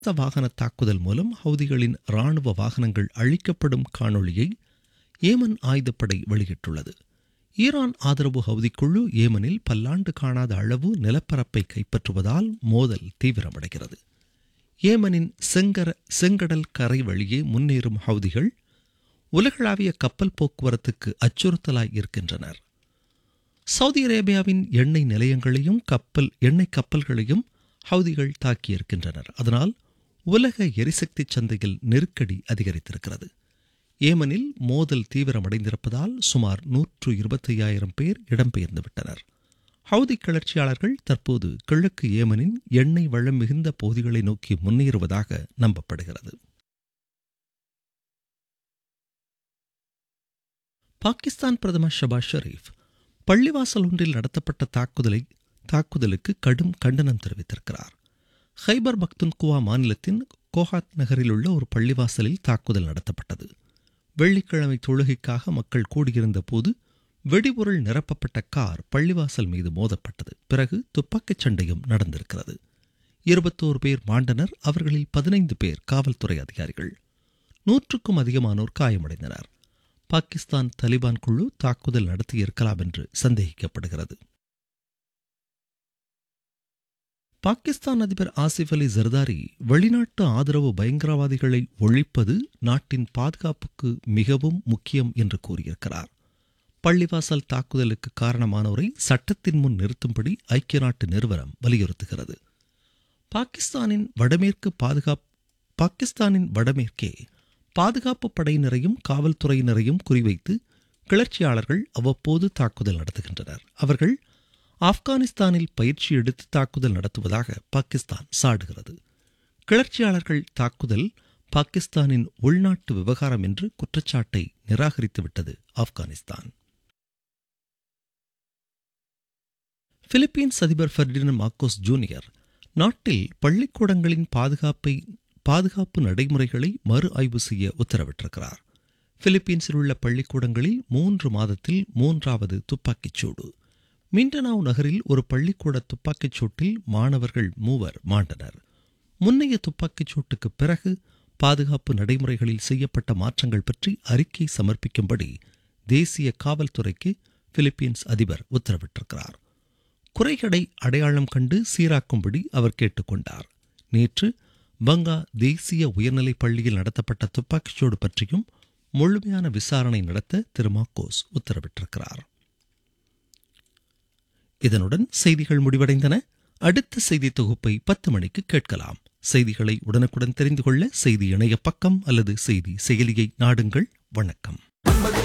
யுத்த வாகன தாக்குதல் மூலம் ஹவுதிகளின் ராணுவ வாகனங்கள் அழிக்கப்படும் காணொளியை ஏமன் ஆயுதப்படை வெளியிட்டுள்ளது ஈரான் ஆதரவு ஹவுதிக்குழு ஏமனில் பல்லாண்டு காணாத அளவு நிலப்பரப்பை கைப்பற்றுவதால் மோதல் தீவிரமடைகிறது ஏமனின் செங்கர செங்கடல் கரை வழியே முன்னேறும் ஹவுதிகள் உலகளாவிய கப்பல் போக்குவரத்துக்கு அச்சுறுத்தலாய் இருக்கின்றனர் சவுதி அரேபியாவின் எண்ணெய் நிலையங்களையும் கப்பல் எண்ணெய் கப்பல்களையும் ஹவுதிகள் தாக்கியிருக்கின்றனர் அதனால் உலக எரிசக்தி சந்தையில் நெருக்கடி அதிகரித்திருக்கிறது ஏமனில் மோதல் தீவிரமடைந்திருப்பதால் சுமார் நூற்று இருபத்தையாயிரம் பேர் இடம்பெயர்ந்து விட்டனர் ஹவுதி கிளர்ச்சியாளர்கள் தற்போது கிழக்கு ஏமனின் எண்ணெய் வளம் மிகுந்த பகுதிகளை நோக்கி முன்னேறுவதாக நம்பப்படுகிறது பாகிஸ்தான் பிரதமர் ஷபாஸ் ஷெரீப் பள்ளிவாசல் ஒன்றில் நடத்தப்பட்ட தாக்குதலை தாக்குதலுக்கு கடும் கண்டனம் தெரிவித்திருக்கிறார் ஹைபர் பக்துன்குவா மாநிலத்தின் கோஹாத் நகரில் உள்ள ஒரு பள்ளிவாசலில் தாக்குதல் நடத்தப்பட்டது வெள்ளிக்கிழமை தொழுகைக்காக மக்கள் கூடியிருந்த போது வெடிபொருள் நிரப்பப்பட்ட கார் பள்ளிவாசல் மீது மோதப்பட்டது பிறகு துப்பாக்கிச் சண்டையும் நடந்திருக்கிறது இருபத்தோரு பேர் மாண்டனர் அவர்களில் பதினைந்து பேர் காவல்துறை அதிகாரிகள் நூற்றுக்கும் அதிகமானோர் காயமடைந்தனர் பாகிஸ்தான் தலிபான் குழு தாக்குதல் நடத்தியிருக்கலாம் என்று சந்தேகிக்கப்படுகிறது பாகிஸ்தான் அதிபர் ஆசிப் அலி ஜர்தாரி வெளிநாட்டு ஆதரவு பயங்கரவாதிகளை ஒழிப்பது நாட்டின் பாதுகாப்புக்கு மிகவும் முக்கியம் என்று கூறியிருக்கிறார் பள்ளிவாசல் தாக்குதலுக்கு காரணமானோரை சட்டத்தின் முன் நிறுத்தும்படி ஐக்கிய நாட்டு நிறுவனம் வலியுறுத்துகிறது பாகிஸ்தானின் வடமேற்கு பாதுகாப்பு பாகிஸ்தானின் வடமேற்கே பாதுகாப்பு படையினரையும் காவல்துறையினரையும் குறிவைத்து கிளர்ச்சியாளர்கள் அவ்வப்போது தாக்குதல் நடத்துகின்றனர் அவர்கள் ஆப்கானிஸ்தானில் பயிற்சி எடுத்து தாக்குதல் நடத்துவதாக பாகிஸ்தான் சாடுகிறது கிளர்ச்சியாளர்கள் தாக்குதல் பாகிஸ்தானின் உள்நாட்டு விவகாரம் என்று குற்றச்சாட்டை நிராகரித்துவிட்டது ஆப்கானிஸ்தான் பிலிப்பீன்ஸ் அதிபர் ஃபெர்டினன் மார்க்கோஸ் ஜூனியர் நாட்டில் பள்ளிக்கூடங்களின் பாதுகாப்பை பாதுகாப்பு நடைமுறைகளை மறு ஆய்வு செய்ய உத்தரவிட்டிருக்கிறார் பிலிப்பீன்ஸில் உள்ள பள்ளிக்கூடங்களில் மூன்று மாதத்தில் மூன்றாவது துப்பாக்கிச் சூடு மிண்டனாவ் நகரில் ஒரு பள்ளிக்கூட துப்பாக்கிச் சூட்டில் மாணவர்கள் மூவர் மாண்டனர் முன்னைய துப்பாக்கிச் சூட்டுக்கு பிறகு பாதுகாப்பு நடைமுறைகளில் செய்யப்பட்ட மாற்றங்கள் பற்றி அறிக்கை சமர்ப்பிக்கும்படி தேசிய காவல்துறைக்கு பிலிப்பீன்ஸ் அதிபர் உத்தரவிட்டிருக்கிறார் குறைகளை அடையாளம் கண்டு சீராக்கும்படி அவர் கேட்டுக்கொண்டார் நேற்று பங்கா தேசிய உயர்நிலைப் பள்ளியில் நடத்தப்பட்ட துப்பாக்கிச்சூடு பற்றியும் முழுமையான விசாரணை நடத்த திரு மார்க்கோஸ் உத்தரவிட்டிருக்கிறார் இதனுடன் செய்திகள் முடிவடைந்தன அடுத்த செய்தி தொகுப்பை பத்து மணிக்கு கேட்கலாம் செய்திகளை உடனுக்குடன் தெரிந்து கொள்ள செய்தி இணைய பக்கம் அல்லது செய்தி செயலியை நாடுங்கள் வணக்கம்